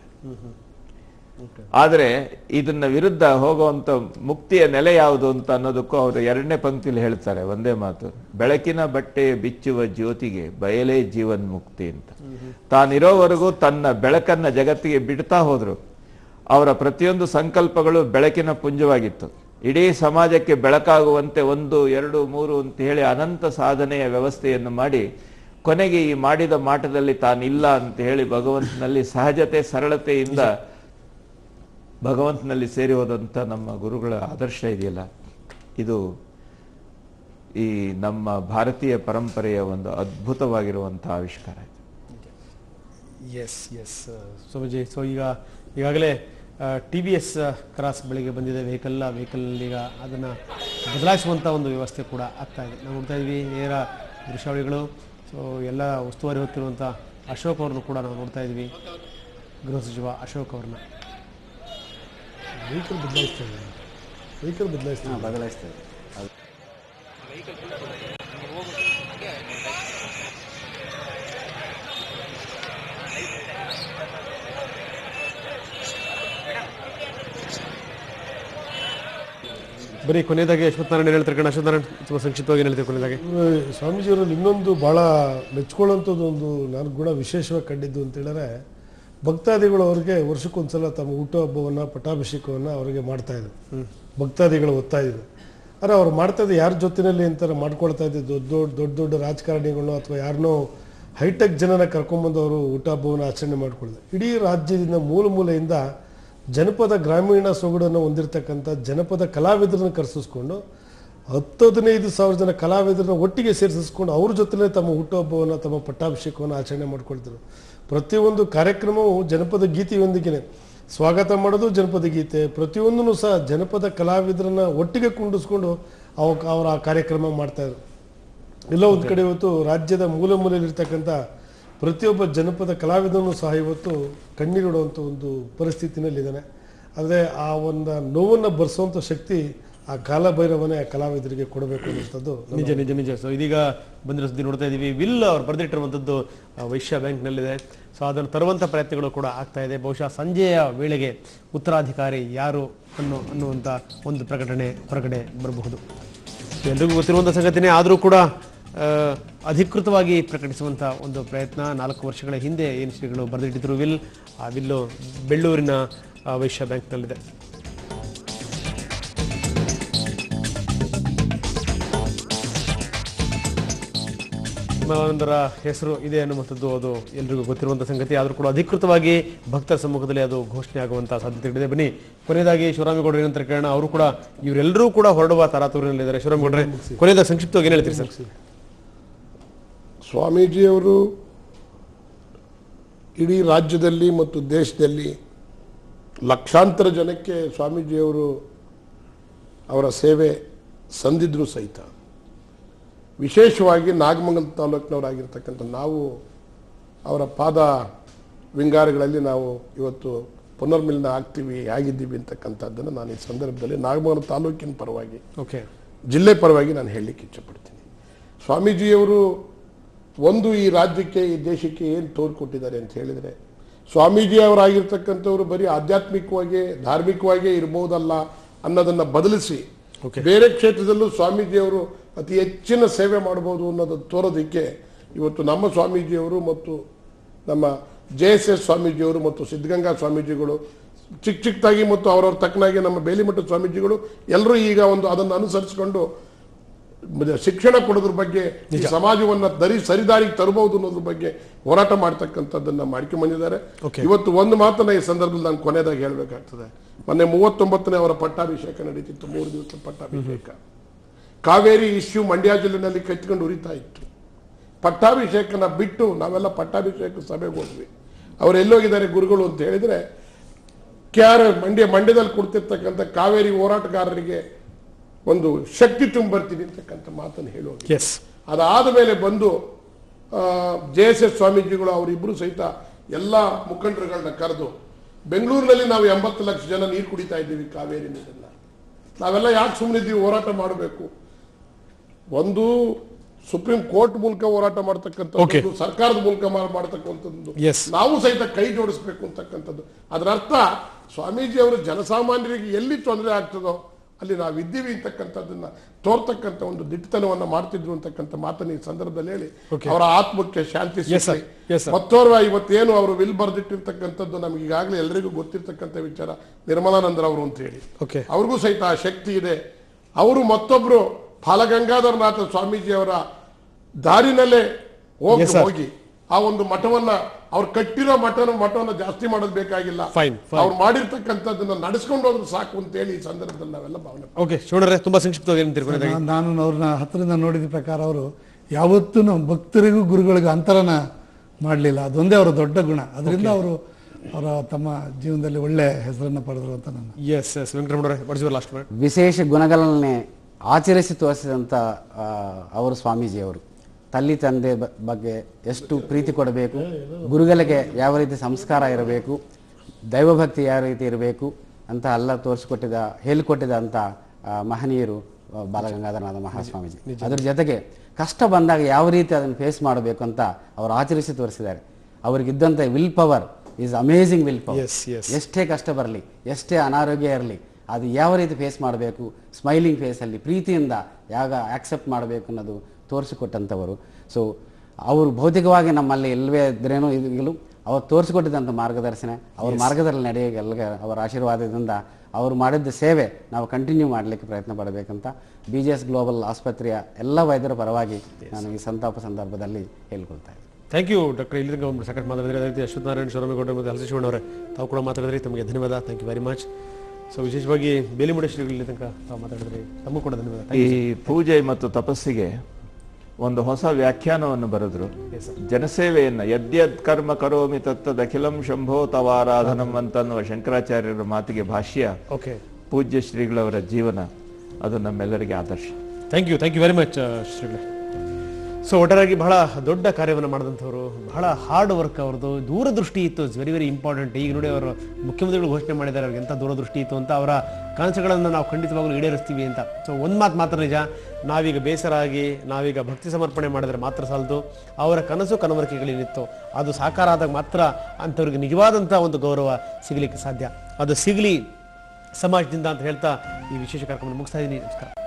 ಆದರೆ ಇದನ್ನ ವಿರುದ್ಧ ಹೋಗುವಂತ ಮುಕ್ತಿಯ ನೆಲೆ ಯಾವುದು ಅಂತ ಅನ್ನೋದಕ್ಕೂ ಅವರು ಎರಡನೇ ಪಂಕ್ತಿಲಿ ಹೇಳ್ತಾರೆ ಒಂದೇ ಮಾತು ಬೆಳಕಿನ ಬಟ್ಟೆ ಬಿಚ್ಚುವ ಜ್ಯೋತಿಗೆ ಬಯಲೇ ಜೀವನ್ ಮುಕ್ತಿ ಅಂತ ತಾನಿರೋವರೆಗೂ ತನ್ನ ಬೆಳಕನ್ನ ಜಗತ್ತಿಗೆ ಬಿಡ್ತಾ ಹೋದ್ರು ಅವರ ಪ್ರತಿಯೊಂದು ಸಂಕಲ್ಪಗಳು ಬೆಳಕಿನ ಪುಂಜವಾಗಿತ್ತು ಇಡೀ ಸಮಾಜಕ್ಕೆ ಬೆಳಕಾಗುವಂತೆ ಒಂದು ಎರಡು ಮೂರು ಅಂತ ಹೇಳಿ ಅನಂತ ಸಾಧನೆಯ ವ್ಯವಸ್ಥೆಯನ್ನು ಮಾಡಿ ಕೊನೆಗೆ ಈ ಮಾಡಿದ ಮಾಟದಲ್ಲಿ ತಾನಿಲ್ಲ ಅಂತ ಹೇಳಿ ಭಗವಂತನಲ್ಲಿ ಸಹಜತೆ ಸರಳತೆಯಿಂದ ಭಗವಂತನಲ್ಲಿ ಸೇರಿ ಹೋದಂಥ ನಮ್ಮ ಗುರುಗಳ ಆದರ್ಶ ಇದೆಯಲ್ಲ ಇದು ಈ ನಮ್ಮ ಭಾರತೀಯ ಪರಂಪರೆಯ ಒಂದು ಅದ್ಭುತವಾಗಿರುವಂಥ ಆವಿಷ್ಕಾರ ಇದು ಎಸ್ ಎಸ್ ಸ್ವಾಮೀಜಿ ಸೊ ಈಗ ಈಗಾಗಲೇ ಟಿ ವಿ ಎಸ್ ಕ್ರಾಸ್ ಬೆಳಿಗ್ಗೆ ಬಂದಿದೆ ವೆಹಿಕಲ್ ಆ ವೆಹಿಕಲ್ ಈಗ ಅದನ್ನು ಬದಲಾಯಿಸುವಂಥ ಒಂದು ವ್ಯವಸ್ಥೆ ಕೂಡ ಆಗ್ತಾ ಇದೆ ನಾವು ನೋಡ್ತಾ ಇದ್ವಿ ನೇರ ದೃಶ್ಯಾವಳಿಗಳು ಸೊ ಎಲ್ಲ ಉಸ್ತುವಾರಿ ಹೊತ್ತಿರುವಂಥ ಅಶೋಕ್ ಅವ್ರನ್ನು ಕೂಡ ನಾವು ನೋಡ್ತಾ ಇದ್ವಿ ಗೃಹ ಸಚಿವ ಅಶೋಕ್ ಅವ್ರನ್ನ ವೆಹಿಕಲ್ ಬದಲಾಯಿಸ್ತಾ ಇದ್ದಾರೆ ವೆಹಿಕಲ್ ಬದಲಾಯಿಸ್ತಾ ಬದಲಾಯಿಸ್ತಾ ಇದೆ ಬರೀ ಕೊನೆಯದಾಗಿ ಅಶ್ವಥ್ ನಾರಾಯಣ ಏನು ಹೇಳ್ತಾರೆ ಕಣ ಅಶ್ವಥ್ ನಾರಾಯಣ ತುಂಬ ಸಂಕ್ಷಿಪ್ತವಾಗಿ ಏನು ಹೇಳ್ತೀವಿ ಕೊನೆಯದಾಗಿ ಸ್ವಾಮೀಜಿಯವರಲ್ಲಿ ಇನ್ನೊಂದು ಭಾಳ ಮೆಚ್ಕೊಳ್ಳೋಂಥದ್ದು ಒಂದು ನಾನು ಕೂಡ ವಿಶೇಷವಾಗಿ ಕಂಡಿದ್ದು ಅಂತ ಹೇಳಿದ್ರೆ ಭಕ್ತಾದಿಗಳು ಅವರಿಗೆ ವರ್ಷಕ್ಕೊಂದ್ಸಲ ತಮ್ಮ ಹುಟ್ಟುಹಬ್ಬವನ್ನು ಪಟ್ಟಾಭಿಷೇಕವನ್ನು ಅವರಿಗೆ ಮಾಡ್ತಾ ಇದ್ರು ಭಕ್ತಾದಿಗಳು ಒತ್ತಾಯ ಇದೆ ಆದರೆ ಅವ್ರು ಮಾಡ್ತಾ ಇದ್ದು ಯಾರ ಜೊತೆಯಲ್ಲಿ ಅಂತಾರೆ ಮಾಡ್ಕೊಳ್ತಾ ಇದ್ದು ದೊಡ್ಡ ದೊಡ್ಡ ದೊಡ್ಡ ದೊಡ್ಡ ರಾಜಕಾರಣಿಗಳನ್ನೋ ಅಥವಾ ಯಾರನ್ನೋ ಹೈಟೆಕ್ ಜನನ ಕರ್ಕೊಂಬಂದು ಅವರು ಹುಟ್ಟುಹಬ್ಬವನ್ನು ಆಚರಣೆ ಮಾಡ್ಕೊಳ್ಳೋದು ಇಡೀ ರಾಜ್ಯದಿಂದ ಮೂಲ ಮೂಲೆಯಿಂದ ಜನಪದ ಗ್ರಾಮೀಣ ಸೊಗಡನ್ನು ಹೊಂದಿರತಕ್ಕಂಥ ಜನಪದ ಕಲಾವಿದರನ್ನು ಕರೆಸಿಸ್ಕೊಂಡು ಹತ್ತು ಹದಿನೈದು ಸಾವಿರ ಜನ ಕಲಾವಿದರನ್ನ ಒಟ್ಟಿಗೆ ಸೇರಿಸಿಸ್ಕೊಂಡು ಅವ್ರ ಜೊತೆಲೇ ತಮ್ಮ ಹುಟ್ಟುಹಬ್ಬವನ್ನು ತಮ್ಮ ಪಟ್ಟಾಭಿಷೇಕವನ್ನು ಆಚರಣೆ ಮಾಡ್ಕೊಳ್ತಾರೆ ಪ್ರತಿಯೊಂದು ಕಾರ್ಯಕ್ರಮವು ಜನಪದ ಗೀತೆಯೊಂದಿಗೆ ಸ್ವಾಗತ ಮಾಡೋದು ಜನಪದ ಗೀತೆ ಪ್ರತಿಯೊಂದನ್ನು ಸಹ ಜನಪದ ಕಲಾವಿದರನ್ನ ಒಟ್ಟಿಗೆ ಕುಂಡಿಸ್ಕೊಂಡು ಅವ ಅವರ ಆ ಕಾರ್ಯಕ್ರಮ ಮಾಡ್ತಾಯಿದ್ರು ಎಲ್ಲೋ ಒಂದು ಕಡೆ ಇವತ್ತು ರಾಜ್ಯದ ಮೂಲೆ ಮೂಲೆಯಲ್ಲಿರ್ತಕ್ಕಂಥ ಪ್ರತಿಯೊಬ್ಬ ಜನಪದ ಕಲಾವಿದನೂ ಸಹ ಇವತ್ತು ಕಣ್ಣೀರಿಡುವಂಥ ಒಂದು ಪರಿಸ್ಥಿತಿನಲ್ಲಿದ್ದಾನೆ ಆದರೆ ಆ ಒಂದು ನೋವನ್ನು ಭರಿಸುವಂಥ ಶಕ್ತಿ ಆ ಕಾಲಭೈರವನೇ ಆ ಕಲಾವಿದರಿಗೆ ಕೊಡಬೇಕು ಅನ್ನುವಂಥದ್ದು ನನ್ನ ನಿಜ ನಿಜ ನಿಜ ಸೊ ಇದೀಗ ಬಂದಿರೋ ಸುದ್ದಿ ನೋಡ್ತಾ ಇದೀವಿ ವಿಲ್ ಅವ್ರು ಬರೆದಿಟ್ಟಿರುವಂಥದ್ದು ಆ, ವೈಶ್ಯ ಬ್ಯಾಂಕ್ನಲ್ಲಿದೆ ಸೊ ಅದನ್ನು ತರುವಂಥ ಪ್ರಯತ್ನಗಳು ಕೂಡ ಆಗ್ತಾ ಇದೆ ಬಹುಶಃ ಸಂಜೆಯ ವೇಳೆಗೆ ಉತ್ತರಾಧಿಕಾರಿ ಯಾರು ಅನ್ನೋ ಅನ್ನುವಂಥ ಒಂದು ಪ್ರಕಟಣೆ ಹೊರಗಡೆ ಬರಬಹುದು ಸೊ ಎಲ್ರಿಗೂ ಗೊತ್ತಿರುವಂಥ ಸಂಗತಿನೇ ಆದರೂ ಕೂಡ ಆ, ಅಧಿಕೃತವಾಗಿ ಪ್ರಕಟಿಸುವಂಥ ಒಂದು ಪ್ರಯತ್ನ ನಾಲ್ಕು ವರ್ಷಗಳ ಹಿಂದೆ ಏನು ಶ್ರೀಗಳು ಬರೆದಿಟ್ಟಿದ್ರು ವಿಲ್ ಆ ವಿಲ್ಲು ಬೆಳ್ಳೂರಿನ ಆ, ವೈಶ್ಯ ಬ್ಯಾಂಕ್ನಲ್ಲಿದೆ ಒಂದರ ಹೆಸರು ಇದೆ ಅನ್ನುವಂಥದ್ದು ಅದು ಎಲ್ರಿಗೂ ಗೊತ್ತಿರುವಂಥ ಸಂಗತಿ ಆದರೂ ಕೂಡ ಅಧಿಕೃತವಾಗಿ ಭಕ್ತರ ಸಮ್ಮುಖದಲ್ಲಿ ಅದು ಘೋಷಣೆ ಆಗುವಂಥ ಸಾಧ್ಯತೆಗಳಿದೆ ಬನ್ನಿ ಕೊನೆಯದಾಗಿ ಶಿವರಾಮೇಗೌಡರು ಏನಂತ ಕೇಳೋಣ ಅವರು ಕೂಡ ಇವರೆಲ್ಲರೂ ಕೂಡ ಹೊರಡುವ ತರಾತೂರಿನಲ್ಲಿದ್ದಾರೆ ಶಿವರಾಮೇಗೌಡರೆ ಕೊನೆಯದಾಗಿ ಸಂಕ್ಷಿಪ್ತವಾಗಿ ಏನು ಹೇಳ್ತೀರಿ ಸರ್ ಸ್ವಾಮೀಜಿಯವರು ಇಡೀ ರಾಜ್ಯದಲ್ಲಿ ಮತ್ತು ದೇಶದಲ್ಲಿ ಲಕ್ಷಾಂತರ ಜನಕ್ಕೆ ಸ್ವಾಮೀಜಿಯವರು ಅವರ ಸೇವೆ ಸಂದಿದ್ರು ಸಹಿತ ವಿಶೇಷವಾಗಿ ನಾಗಮಂಗಲ ತಾಲೂಕಿನವರಾಗಿರ್ತಕ್ಕಂಥ ನಾವು ಅವರ ಪಾದ ವಿಂಗಾರಗಳಲ್ಲಿ ನಾವು ಇವತ್ತು ಪುನರ್ಮಿಲನ ಆಗ್ತೀವಿ ಆಗಿದ್ದೀವಿ ಅಂತಕ್ಕಂಥದ್ದನ್ನು ನಾನು ಈ ಸಂದರ್ಭದಲ್ಲಿ ನಾಗಮಂಗಲ ತಾಲೂಕಿನ ಪರವಾಗಿ ಓಕೆ ಜಿಲ್ಲೆ ಪರವಾಗಿ ನಾನು ಹೇಳಲಿಕ್ಕೆ ಇಚ್ಛಪಡ್ತೀನಿ ಸ್ವಾಮೀಜಿಯವರು ಒಂದು ಈ ರಾಜ್ಯಕ್ಕೆ ಈ ದೇಶಕ್ಕೆ ಏನು ತೋರಿಕೊಟ್ಟಿದ್ದಾರೆ ಅಂತ ಹೇಳಿದರೆ ಸ್ವಾಮೀಜಿ ಅವರಾಗಿರ್ತಕ್ಕಂಥವ್ರು ಬರೀ ಆಧ್ಯಾತ್ಮಿಕವಾಗಿ ಧಾರ್ಮಿಕವಾಗಿ ಇರ್ಬೋದಲ್ಲ ಅನ್ನೋದನ್ನು ಬದಲಿಸಿ ಬೇರೆ ಕ್ಷೇತ್ರದಲ್ಲೂ ಸ್ವಾಮೀಜಿಯವರು ಅತಿ ಹೆಚ್ಚಿನ ಸೇವೆ ಮಾಡ್ಬೋದು ಅನ್ನೋದು ತೋರೋದಕ್ಕೆ ಇವತ್ತು ನಮ್ಮ ಸ್ವಾಮೀಜಿಯವರು ಮತ್ತು ನಮ್ಮ ಜೆ ಎಸ್ ಎಸ್ ಸ್ವಾಮೀಜಿಯವರು ಮತ್ತು ಸಿದ್ಧಗಂಗಾ ಸ್ವಾಮೀಜಿಗಳು ಚಿಕ್ಕ ಚಿಕ್ಕದಾಗಿ ಮತ್ತು ಅವರವ್ರ ತಕ್ಕನಾಗಿ ನಮ್ಮ ಬೇಲಿಮಠ ಸ್ವಾಮೀಜಿಗಳು ಎಲ್ಲರೂ ಈಗ ಒಂದು ಅದನ್ನು ಅನುಸರಿಸಿಕೊಂಡು ಮ- ಶಿಕ್ಷಣ ಕೊಡೋದ್ರ ಬಗ್ಗೆ ಈ ಸಮಾಜವನ್ನ ದರಿ ಸರಿದಾರಿಗೆ ತರಬಹುದು ಅನ್ನೋದ್ರ ಬಗ್ಗೆ ಹೋರಾಟ ಮಾಡ್ತಕ್ಕಂಥದ್ದನ್ನ ಮಾಡ್ಕೊಂಡ್ ಬಂದಿದ್ದಾರೆ ಇವತ್ತು ಒಂದು ಮಾತನ್ನ ಈ ಸಂದರ್ಭದಲ್ಲಿ ನಾನು ಕೊನೆಯದಾಗಿ ಹೇಳ್ಬೇಕಾಗ್ತದೆ ಮೊನ್ನೆ ಮೂವತ್ತೊಂಬತ್ತನೇ ಅವರ ಪಟ್ಟಾಭಿಷೇಕ ನಡೀತಿತ್ತು ಮೂರು ದಿವಸ ಪಟ್ಟಾಭಿಷೇಕ ಕಾವೇರಿ ಇಶ್ಯೂ ಮಂಡ್ಯ ಜಿಲ್ಲೆನಲ್ಲಿ ಕಚ್ಕೊಂಡು ಉರಿತಾ ಇತ್ತು ಪಟ್ಟಾಭಿಷೇಕನ ಬಿಟ್ಟು ನಾವೆಲ್ಲ ಪಟ್ಟಾಭಿಷೇಕ ಸಭೆಗೆ ಹೋದ್ವಿ ಅವ್ರು ಎಲ್ಲೋಗಿದ್ದಾರೆ ಗುರುಗಳು ಅಂತ ಹೇಳಿದ್ರೆ ಕೆ ಆರ್ ಮಂಡ್ಯ ಮಂಡ್ಯದಲ್ಲಿ ಕೊಡ್ತಿರ್ತಕ್ಕಂಥ ಕಾವೇರಿ ಹೋರಾಟಗಾರರಿಗೆ ಒಂದು ಶಕ್ತಿ ತುಂಬ ಬರ್ತೀನಿ ಅಂತಕ್ಕಂಥ ಮಾತನ್ನು ಹೇಳುವ ಎಸ್ ಅದಾದ ಮೇಲೆ ಬಂದು ಜೆ ಎಸ್ ಎಸ್ ಸ್ವಾಮೀಜಿಗಳು ಅವರಿಬ್ಬರು ಸಹಿತ ಎಲ್ಲ ಮುಖಂಡರುಗಳನ್ನ ಕರೆದು ಬೆಂಗಳೂರಿನಲ್ಲಿ ನಾವು ಎಂಬತ್ತು ಲಕ್ಷ ಜನ ನೀರು ಕುಡಿತಾ ಇದ್ದೀವಿ ಕಾವೇರಿ ನೀರನ್ನ ನಾವೆಲ್ಲ ಯಾಕೆ ಸುಮ್ಮನಿದ್ದೀವಿ ಹೋರಾಟ ಮಾಡಬೇಕು ಒಂದು ಸುಪ್ರೀಂ ಕೋರ್ಟ್ ಮೂಲಕ ಹೋರಾಟ ಮಾಡ್ತಕ್ಕಂಥದ್ದು ಸರ್ಕಾರದ ಮೂಲಕ ಮಾ- ಮಾಡ್ತಕ್ಕಂಥದ್ದು Yes. ನಾವು ಸಹಿತ ಕೈ ಜೋಡಿಸ್ಬೇಕು ಅಂತಕ್ಕಂಥದ್ದು ಅದರ ಅರ್ಥ ಸ್ವಾಮೀಜಿ ಅವರು ಜನಸಾಮಾನ್ಯರಿಗೆ ಎಲ್ಲಿ ತೊಂದರೆ ಆಗ್ತದೋ ಅಲ್ಲಿ ನಾವು ಇದ್ದೀವಿ ಅಂತಕ್ಕಂಥದ್ದನ್ನ ತೋರ್ತಕ್ಕಂಥ ಒಂದು ದಿಟ್ಟತನವನ್ನ ಮಾಡ್ತಿದ್ರು ಅಂತಕ್ಕಂಥ ಮಾತನ್ನು ಈ ಸಂದರ್ಭದಲ್ಲಿ ಹೇಳಿ Okay. ಅವರ ಆತ್ಮಕ್ಕೆ ಶಾಂತಿ Yes, sir. ಸಿಗಲಿ Yes, sir. ಮತ್ತೋರ್ವ ಇವತ್ತೇನು ಅವರು ವಿಲ್ ಬರೆದಿಟ್ಟಿರ್ತಕ್ಕಂಥದ್ದು ನಮ್ಗೆ ಈಗಾಗಲೇ ಎಲ್ಲರಿಗೂ ಗೊತ್ತಿರ್ತಕ್ಕಂಥ ವಿಚಾರ ನಿರ್ಮಲಾನಂದ್ರ ಅವರು ಅಂತ ಹೇಳಿ ಓಕೆ ಅವ್ರಿಗೂ ಸಹಿತ ಆ ಶಕ್ತಿ ಇದೆ ಅವರು ಮತ್ತೊಬ್ರು ಫಾಲಗಂಗಾಧರನಾಥ ಸ್ವಾಮೀಜಿ ಅವರ ದಾರಿನಲ್ಲೇ ಹೋಗಿ Yes, sir. ಹೋಗಿ ಆ ಒಂದು ಮಠವನ್ನ ಅವ್ರು ಕಟ್ಟಿರೋ ಮಠನ ಮಠವನ್ನ ಜಾಸ್ತಿ ಮಾಡೋದು ಬೇಕಾಗಿಲ್ಲ Fine, fine. ಅವ್ರು ಮಾಡಿರ್ತಕ್ಕಂಥದ್ದನ್ನ ನಡೆಸ್ಕೊಂಡು ಹೋದ್ರೆ ಸಾಕು ಅಂತೇಳಿ ಈ ಸಂದರ್ಭದಲ್ಲಿ ನಾವೆಲ್ಲ ಭಾವನೆ ಓಕೆ ಶಿವಣ್ಣರೇ ತುಂಬಾ ಸಂಕ್ಷಿಪ್ತವಾಗಿ ಏನು ತಿಳ್ಕೊಂಡಿದ್ದೀರಿ ನಾನು- ನಾನು ಅವ್ರನ್ನ ಹತ್ತಿರದಿಂದ ನೋಡಿದ ಪ್ರಕಾರ ಅವರು ಯಾವತ್ತೂ ಭಕ್ತರಿಗೂ ಗುರುಗಳಿಗೂ ಅಂತರನ ಮಾಡಲಿಲ್ಲ ಅದೊಂದೇ ಅವರ ದೊಡ್ಡ ಗುಣ ಅದರಿಂದ ಅವರು ಅವರ ತಮ್ಮ ಜೀವನದಲ್ಲಿ ಒಳ್ಳೆ ಹೆಸರನ್ನು ಪಡೆದರು ಅಂತ ನನ್ನ ಎಸ್ ಎಸ್ ವೆಂಕಟರಮಣರೇ ವಾಟ್ಸ್ ಯುವರ್ ಲಾಸ್ಟ್ ವರ್ಡ್ ವಿಶೇಷ ಗುಣಗಳನ್ನೇ ಆಚರಿಸಿ ತೋರಿಸಿದಂಥ ಆ, ಅವರು ಸ್ವಾಮೀಜಿಯವರು ತಲ್ಲಿ ತಂದೆ ಬ- ಬಗ್ಗೆ ಎಷ್ಟು ಪ್ರೀತಿ ಕೊಡಬೇಕು ಗುರುಗಳಿಗೆ ಯಾವ ರೀತಿ ಸಂಸ್ಕಾರ ಇರಬೇಕು ದೈವಭಕ್ತಿ ಯಾವ ರೀತಿ ಇರಬೇಕು ಅಂತ ಎಲ್ಲ ತೋರಿಸಿಕೊಟ್ಟಿದ ಹೇಳಿಕೊಟ್ಟಿದಂಥ ಆ, ಮಹನೀಯರು ಆ, ಬಾಲಗಂಗಾಧರನಾಥ ಮಹಾಸ್ವಾಮೀಜಿ ಅದ್ರ ಜೊತೆಗೆ ಕಷ್ಟ ಬಂದಾಗ ಯಾವ ರೀತಿ ಅದನ್ನು ಫೇಸ್ ಮಾಡಬೇಕು ಅಂತ ಅವರು ಆಚರಿಸಿ ತೋರಿಸಿದ್ದಾರೆ ಅವರಿಗಿದ್ದಂಥ will power is amazing will power Yes, yes. ಎಷ್ಟೇ ಕಷ್ಟ ಬರಲಿ ಎಷ್ಟೇ ಅನಾರೋಗ್ಯ ಇರಲಿ ಅದು ಯಾವ ರೀತಿ ಫೇಸ್ ಮಾಡಬೇಕು ಸ್ಮೈಲಿಂಗ್ ಫೇಸಲ್ಲಿ ಪ್ರೀತಿಯಿಂದ ಯಾವಾಗ ಆಕ್ಸೆಪ್ಟ್ ಮಾಡಬೇಕು ಅನ್ನೋದು ತೋರಿಸಿಕೊಟ್ಟಂಥವರು ಸೊ ಅವರು ಭೌತಿಕವಾಗಿ ನಮ್ಮಲ್ಲಿ ಎಲ್ಲವೇ ಇದ್ರೇನೋ ಈಗಲೂ ಅವ್ರು ತೋರಿಸಿಕೊಟ್ಟಿದ್ದಂಥ ಮಾರ್ಗದರ್ಶನ ಅವ್ರ Yes. ಮಾರ್ಗದಲ್ಲಿ ನಡೆಯೋಕೆ ಎಲ್ಲ ಅವರ ಆಶೀರ್ವಾದದಿಂದ ಅವರು ಮಾಡಿದ್ದ ಸೇವೆ ನಾವು ಕಂಟಿನ್ಯೂ ಮಾಡಲಿಕ್ಕೆ ಪ್ರಯತ್ನ ಪಡಬೇಕಂತ ಬಿ ಜಿ ಎಸ್ ಗ್ಲೋಬಲ್ ಆಸ್ಪತ್ರೆಯ ಎಲ್ಲ ವೈದ್ಯರ ಪರವಾಗಿ ನಾನು ಈ ಸಂತಾಪ ಸಂದರ್ಭದಲ್ಲಿ ಹೇಳ್ಕೊಳ್ತಾ ಇದ್ದೀನಿ ಥ್ಯಾಂಕ್ ಯು ಡಾಕ್ಟರ್ ಇಲ್ಲಿ ತನಕ ಒಂದು ಸಾಕಷ್ಟು ಮಾತಾಡಿದ್ರೆ ಅದೇ ರೀತಿ ಅಶ್ವಥ್ ನಾರಾಯಣ ಶಿವರಾಮೇಗೌಡ ಮತ್ತು ಹಲಸಿ ಶಿವಣ್ಣ ಅವರೇ ತಾವು ಕೂಡ ಮಾತಾಡಿದ್ರಿ ತಮಗೆ ಧನ್ಯವಾದ thank you very much so ವಿಶೇಷವಾಗಿ ಬೇಲಿಮುಡ ಶ್ರೀಗಳು ಇಲ್ಲಿ ತನಕ ತಾವು ಮಾತಾಡಿದ್ರಿ ತಮಗೂ ಕೂಡ ಧನ್ಯವಾದ ಈ Thank you, sir. ಪೂಜೆ ಮತ್ತು ತಪಸ್ಸಿಗೆ ಒಂದು ಹೊಸ ವ್ಯಾಖ್ಯಾನವನ್ನು ಬರೆದ್ರು Yes, sir. ಜನಸೇವೆಯನ್ನ ಯದ್ಯದ್ ಕರ್ಮ ಕರೋಮಿ ತತ್ತದ ಅಖಿಲಂ ಶಂಭೋ ತವಾರಾಧನಂ ಅಂತನ್ನುವ ಶಂಕರಾಚಾರ್ಯರ ಮಾತಿಗೆ ಭಾಷ್ಯ ಓಕೆ ಪೂಜ್ಯ ಶ್ರೀಗಳವರ ಜೀವನ ಅದು ನಮ್ಮೆಲ್ಲರಿಗೆ ಆದರ್ಶ thank you thank you very much ಶ್ರೀಗಳೇ ಸೊ ಒಟ್ಟಾರೆಯಾಗಿ ಬಹಳ ದೊಡ್ಡ ಕಾರ್ಯವನ್ನು ಮಾಡಿದಂಥವ್ರು ಬಹಳ ಹಾರ್ಡ್ ವರ್ಕ್ ಅವ್ರದ್ದು ದೂರದೃಷ್ಟಿ ಇತ್ತು ಇಟ್ಸ್ ವೆರಿ ವೆರಿ ಇಂಪಾರ್ಟೆಂಟ್ ಈಗ ನೋಡಿ ಅವರು ಮುಖ್ಯಮಂತ್ರಿಗಳು ಘೋಷಣೆ ಮಾಡಿದ್ದಾರೆ ಅವ್ರಿಗೆ ಎಂಥ ದೂರದೃಷ್ಟಿ ಇತ್ತು ಅಂತ ಅವರ ಕನಸುಗಳನ್ನು ನಾವು ಖಂಡಿತವಾಗ್ಲೂ ಈಡೇರಿಸ್ತೀವಿ ಅಂತ ಸೊ ಒಂದು ಮಾತು ಮಾತ್ರ ನಿಜ ನಾವೀಗ ಬೇಸರ ಆಗಿ ನಾವೀಗ ಭಕ್ತಿ ಸಮರ್ಪಣೆ ಮಾಡಿದ್ರೆ ಮಾತ್ರ ಸಾಲದು ಅವರ ಕನಸು ಕನವರಿಕೆಗಳೇನಿತ್ತು ಅದು ಸಾಕಾರ ಆದಾಗ ಮಾತ್ರ ಅಂಥವ್ರಿಗೆ ನಿಜವಾದಂಥ ಒಂದು ಗೌರವ ಸಿಗಲಿಕ್ಕೆ ಸಾಧ್ಯ ಅದು ಸಿಗಲಿ ಸಮಾಜದಿಂದ ಅಂತ ಹೇಳ್ತಾ ಈ ವಿಶೇಷ ಕಾರ್ಯಕ್ರಮ ಮುಗಿಸ್ತಾ ಇದ್ದೀನಿ ನಮಸ್ಕಾರ